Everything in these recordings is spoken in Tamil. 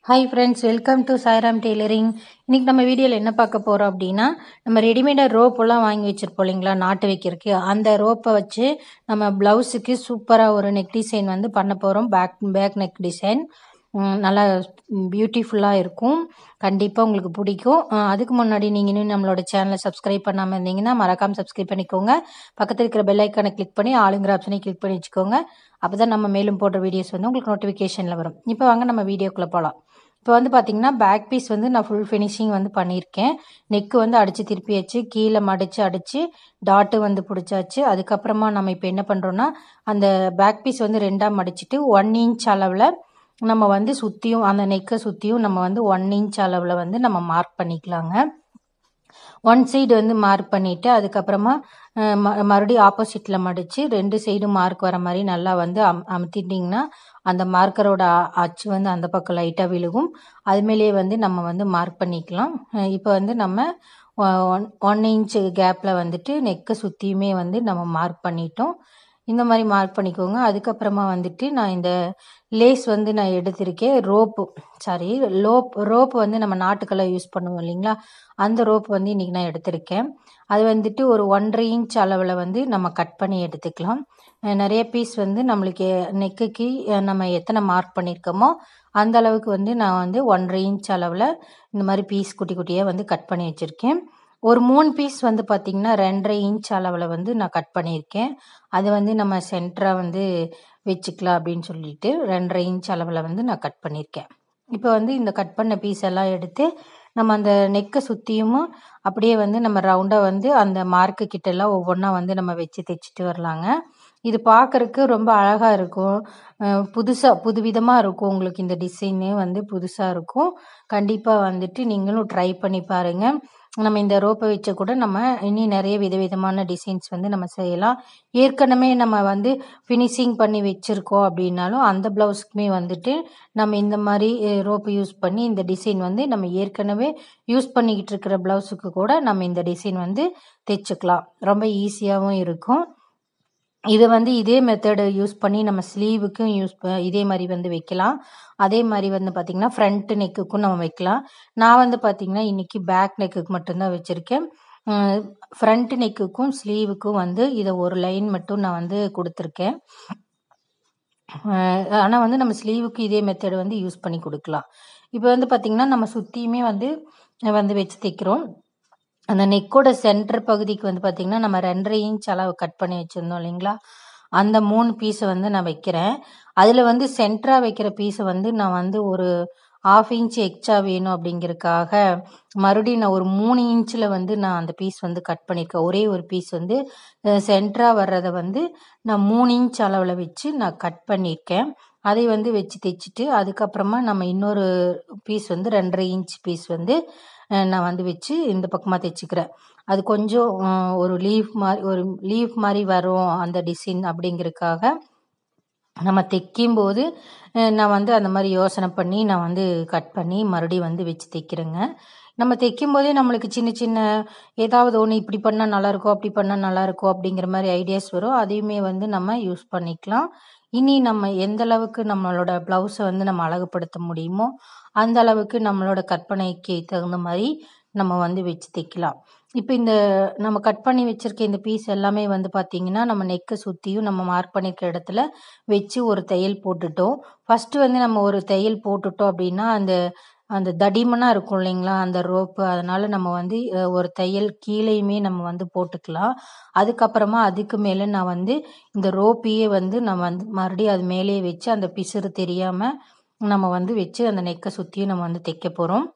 hi friends welcome to Sairam tailoring இன்னைக்கு நம்ம வீடியோவில் என்ன பார்க்க போகிறோம் அப்படின்னா நம்ம ரெடிமேடாக ரோப்பெல்லாம் வாங்கி வச்சிருப்போம் இல்லைங்களா நாட்டு வைக்கிறதுக்கு அந்த ரோப்பை வச்சு நம்ம ப்ளவுஸுக்கு சூப்பராக ஒரு நெக் டிசைன் வந்து பண்ண போகிறோம் பேக் பேக் நெக் டிசைன் நல்லா பியூட்டிஃபுல்லாக இருக்கும் கண்டிப்பாக உங்களுக்கு பிடிக்கும் அஹ் அதுக்கு முன்னாடி நீங்கள் இன்னும் நம்மளோட சேனலை சப்ஸ்கிரைப் பண்ணாமல் இருந்தீங்கன்னா மறக்காமல் சப்ஸ்கிரைப் பண்ணிக்கோங்க பக்கத்தில் இருக்கிற பெல் ஐக்கானை கிளிக் பண்ணி ஆளுங்கிற ஆப்ஷனை கிளிக் பண்ணி வச்சுக்கோங்க அப்போ தான் நம்ம மேலும் போடுற வீடியோஸ் வந்து உங்களுக்கு நோட்டிஃபிகேஷனில் வரும் இப்போ வாங்க நம்ம வீடியோக்குள்ளே போகலாம் இப்போ வந்து பார்த்தீங்கன்னா பேக் பீஸ் வந்து நான் ஃபுல் ஃபினிஷிங் வந்து பண்ணியிருக்கேன் நெக்கு வந்து அடித்து திருப்பியாச்சு கீழே மடித்து அடித்து டாட்டு வந்து பிடிச்சாச்சு அதுக்கப்புறமா நம்ம இப்போ என்ன பண்ணுறோன்னா அந்த பேக் பீஸ் வந்து ரெண்டாக மடிச்சிட்டு ஒன் இன்ச் அளவில் நம்ம வந்து சுற்றியும் அந்த நெக்கை சுற்றியும் நம்ம வந்து ஒன் இன்ச் அளவில் வந்து நம்ம மார்க் பண்ணிக்கலாங்க ஒன் சைடு வந்து மார்க் பண்ணிவிட்டு அதுக்கப்புறமா அஹ், ம மறுபடியும் ஆப்போசிட்டில் மடித்து ரெண்டு சைடும் மார்க் வர மாதிரி நல்லா வந்து அம் அமுத்திட்டிங்கன்னா அந்த மார்க்கரோட அச்சு வந்து அந்த பக்கம் லைட்டாக விழுகும் அது மேலேயே வந்து நம்ம வந்து மார்க் பண்ணிக்கலாம் அஹ், இப்போ வந்து நம்ம ஒன் ஒன் இன்ச்சு கேப்பில் வந்துட்டு நெக்கை சுற்றியுமே வந்து நம்ம மார்க் பண்ணிட்டோம் இந்த மாதிரி மார்க் பண்ணிக்கோங்க அதுக்கப்புறமா வந்துட்டு நான் இந்த லேஸ் வந்து நான் எடுத்திருக்கேன் ரோப்பு சாரி லோப் ரோப் வந்து நம்ம நாட்டுக்கெல்லாம் யூஸ் பண்ணுவோம் இல்லைங்களா அந்த ரோப் வந்து இன்றைக்கி நான் எடுத்திருக்கேன் அது வந்துட்டு ஒரு ஒன்றரை இன்ச் அளவில் வந்து நம்ம கட் பண்ணி எடுத்துக்கலாம் அஹ் நிறைய பீஸ் வந்து நம்மளுக்கு நெக்குக்கு அஹ் நம்ம எத்தனை மார்க் பண்ணியிருக்கோமோ அந்த அளவுக்கு வந்து நான் வந்து ஒன்றரை இன்ச் அளவில் இந்த மாதிரி பீஸ் குட்டி குட்டியாக வந்து கட் பண்ணி வச்சுருக்கேன் ஒரு மூணு பீஸ் வந்து பார்த்திங்கன்னா ரெண்டரை இன்ச் அளவில் வந்து நான் கட் பண்ணியிருக்கேன் அது வந்து நம்ம சென்டராக வந்து வச்சுக்கலாம் அப்படின்னு சொல்லிட்டு ரெண்டரை இன்ச் அளவில் வந்து நான் கட் பண்ணியிருக்கேன் இப்போ வந்து இந்த கட் பண்ண பீஸ் எல்லாம் எடுத்து நம்ம அந்த நெக்கை சுற்றியும் அப்படியே வந்து நம்ம ரவுண்டாக வந்து அந்த மார்க்கு கிட்டெல்லாம் ஒவ்வொன்றா வந்து நம்ம வச்சு தைச்சிட்டு வரலாங்க இது பார்க்கறக்கு ரொம்ப அழகாக இருக்கும் புதுசாக புதுவிதமாக இருக்கும் உங்களுக்கு இந்த டிசைனு வந்து புதுசாக இருக்கும் கண்டிப்பாக வந்துட்டு நீங்களும் ட்ரை பண்ணி பாருங்கள் நம்ம இந்த ரோப்பை வச்சு கூட நம்ம இனி நிறைய விதவிதமான டிசைன்ஸ் வந்து நம்ம செய்யலாம் ஏற்கனவே நம்ம வந்து ஃபினிஷிங் பண்ணி வச்சுருக்கோம் அப்படின்னாலும் அந்த ப்ளவுஸ்க்குமே வந்துட்டு நம்ம இந்த மாதிரி ரோப்பு யூஸ் பண்ணி இந்த டிசைன் வந்து நம்ம ஏற்கனவே யூஸ் பண்ணிக்கிட்டு இருக்கிற ப்ளவுஸுக்கு கூட நம்ம இந்த டிசைன் வந்து தைச்சுக்கலாம் ரொம்ப ஈஸியாகவும் இருக்கும் இது வந்து இதே மெத்தடை யூஸ் பண்ணி நம்ம ஸ்லீவுக்கும் யூஸ் இதே மாதிரி வந்து வைக்கலாம் அதே மாதிரி வந்து பார்த்திங்கன்னா ஃப்ரண்ட் நெக்குக்கும் நம்ம வைக்கலாம் நான் வந்து பார்த்திங்கன்னா இன்றைக்கி பேக் நெக்குக்கு மட்டும்தான் வச்சுருக்கேன் ஃப்ரண்ட் நெக்குக்கும் ஸ்லீவுக்கும் வந்து இதை ஒரு லைன் மட்டும் நான் வந்து கொடுத்துருக்கேன் ஆனால் வந்து நம்ம ஸ்லீவுக்கு இதே மெத்தட் வந்து யூஸ் பண்ணி கொடுக்கலாம் இப்போ வந்து பார்த்திங்கன்னா நம்ம சுற்றியுமே வந்து வந்து வச்சு தைக்கிறோம் அந்த நெக்கோட சென்டர் பகுதிக்கு வந்து பார்த்திங்கன்னா நம்ம ரெண்டரை இன்ச் அளவு கட் பண்ணி வச்சுருந்தோம் இல்லைங்களா அந்த மூணு பீஸை வந்து நான் வைக்கிறேன் அதில் வந்து சென்டராக வைக்கிற பீஸை வந்து நான் வந்து ஒரு ஆஃப் இன்ச் எக்ஸ்ட்ரா வேணும் அப்படிங்கிறதுக்காக மறுபடியும் நான் ஒரு மூணு இன்ச்சில் வந்து நான் அந்த பீஸ் வந்து கட் பண்ணியிருக்கேன் ஒரே ஒரு பீஸ் வந்து சென்டராக வர்றதை வந்து நான் மூணு இன்ச் அளவில் வச்சு நான் கட் பண்ணியிருக்கேன் அதை வந்து வச்சு தைச்சிட்டு அதுக்கப்புறமா நம்ம இன்னொரு பீஸ் வந்து ரெண்டரை இன்ச் பீஸ் வந்து நான் வந்து வச்சு இந்த பக்கமாக தைச்சிக்கிறேன் அது கொஞ்சம் ஒரு லீஃப் மாதிரி ஒரு லீஃப் மாதிரி வரும் அந்த டிசைன் அப்படிங்கிறதுக்காக நம்ம தைக்கும்போது நான் வந்து அந்த மாதிரி யோசனை பண்ணி நான் வந்து கட் பண்ணி மறுபடியும் வந்து வச்சு தைக்கிறேங்க நம்ம தைக்கும் போதே நம்மளுக்கு சின்ன சின்ன ஏதாவது ஒன்று இப்படி பண்ணால் நல்லாயிருக்கும் அப்படி பண்ணால் நல்லாயிருக்கும் அப்படிங்கிற மாதிரி ஐடியாஸ் வரும் அதையுமே வந்து நம்ம யூஸ் பண்ணிக்கலாம் இனி நம்ம எந்த அளவுக்கு நம்மளோட ப்ளவுஸை வந்து நம்ம அழகுபடுத்த முடியுமோ அந்த அளவுக்கு நம்மளோட கற்பனைக்கு தகுந்த மாதிரி நம்ம வந்து வச்சு தைக்கலாம் இப்போ இந்த நம்ம கட் பண்ணி வச்சுருக்க இந்த பீஸ் எல்லாமே வந்து பார்த்திங்கன்னா நம்ம நெக்கை சுற்றியும் நம்ம மார்க் பண்ணியிருக்க இடத்துல வச்சு ஒரு தையல் போட்டுட்டோம் ஃபஸ்ட்டு வந்து நம்ம ஒரு தையல் போட்டுட்டோம் அப்படின்னா அந்த அந்த தடிமனாக இருக்கும் இல்லைங்களா அந்த ரோப்பு அதனால் நம்ம வந்து ஒரு தையல் கீழேயுமே நம்ம வந்து போட்டுக்கலாம் அதுக்கப்புறமா அதுக்கு மேலே நான் வந்து இந்த ரோப்பையே வந்து நான் வந்து மறுபடியும் அது மேலேயே வச்சு அந்த பிசுறு தெரியாமல் நம்ம வந்து வச்சு அந்த நெக்கை சுற்றியும் நம்ம வந்து தைக்க போகிறோம்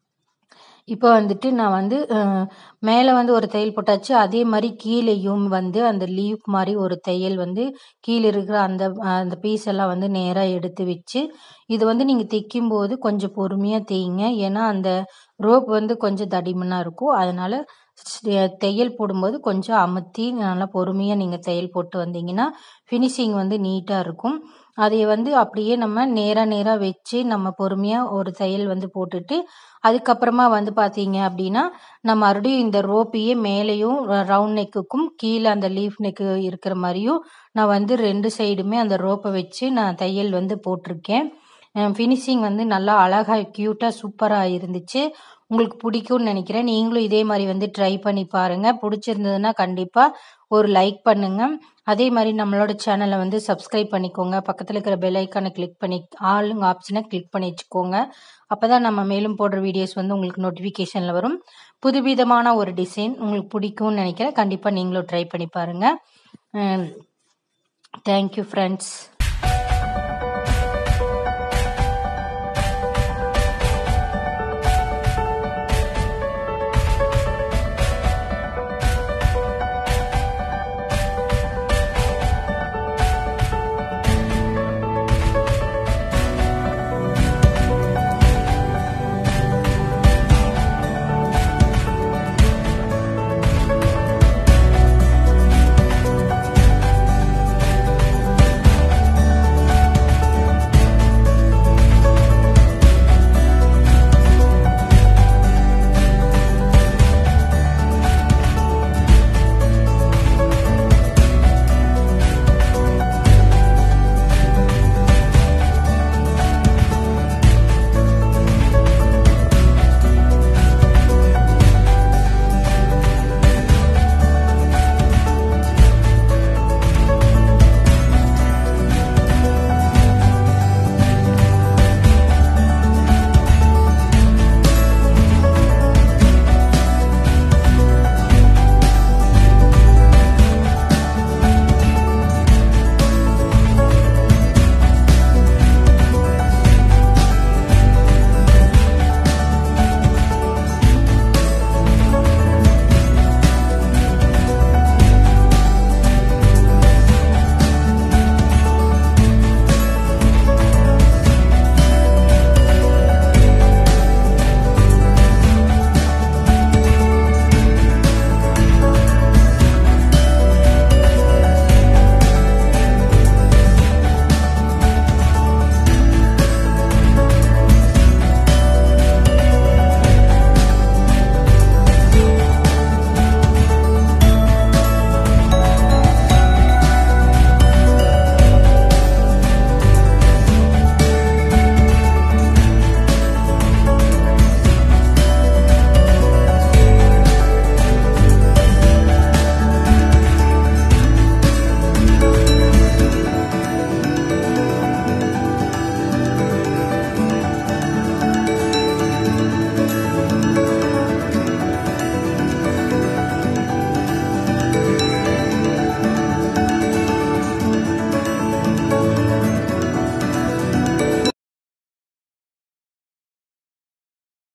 இப்போ வந்துட்டு நான் வந்து மேலே வந்து ஒரு தையல் போட்டாச்சு அதே மாதிரி கீழேயும் வந்து அந்த லீவ் மாதிரி ஒரு தையல் வந்து கீழே இருக்கிற அந்த அந்த பீஸ் எல்லாம் வந்து நேராக எடுத்து வச்சு இது வந்து நீங்கள் தைக்கும்போது கொஞ்சம் பொறுமையாக தேய்ங்க ஏன்னா அந்த ரோப் வந்து கொஞ்சம் தடிமனாக இருக்கும் அதனால் தையல் போடும்போது கொஞ்சம் அமுத்தி நல்லா பொறுமையாக நீங்கள் தையல் போட்டு வந்தீங்கன்னா ஃபினிஷிங் வந்து நீட்டாக இருக்கும் அதை வந்து அப்படியே நம்ம நேராக நேராக வச்சு நம்ம பொறுமையாக ஒரு தையல் வந்து போட்டுட்டு அதுக்கப்புறமா வந்து பார்த்தீங்க அப்படின்னா நான் மறுபடியும் இந்த ரோப்பையே மேலேயும் ரவுண்ட் நெக்குக்கும் கீழே அந்த லீஃப் நெக்கு இருக்கிற மாதிரியும் நான் வந்து ரெண்டு சைடுமே அந்த ரோப்பை வச்சு நான் தையல் வந்து போட்டிருக்கேன் ஃபினிஷிங் வந்து நல்லா அழகாக க்யூட்டாக சூப்பராக இருந்துச்சு உங்களுக்கு பிடிக்கும்னு நினைக்கிறேன் நீங்களும் இதே மாதிரி வந்து ட்ரை பண்ணி பாருங்கள் பிடிச்சிருந்ததுன்னா கண்டிப்பாக ஒரு லைக் பண்ணுங்கள் அதே மாதிரி நம்மளோட சேனலை வந்து சப்ஸ்கிரைப் பண்ணிக்கோங்க பக்கத்தில் இருக்கிற பெல் ஐக்கானை கிளிக் பண்ணி ஆளுங்க ஆப்ஷனை கிளிக் பண்ணி வச்சுக்கோங்க அப்போ தான் நம்ம மேலும் போடுற வீடியோஸ் வந்து உங்களுக்கு நோட்டிஃபிகேஷனில் வரும் புதுவிதமான ஒரு டிசைன் உங்களுக்கு பிடிக்கும்னு நினைக்கிறேன் கண்டிப்பாக நீங்களும் ட்ரை பண்ணி பாருங்கள் தேங்க்யூ ஃப்ரெண்ட்ஸ்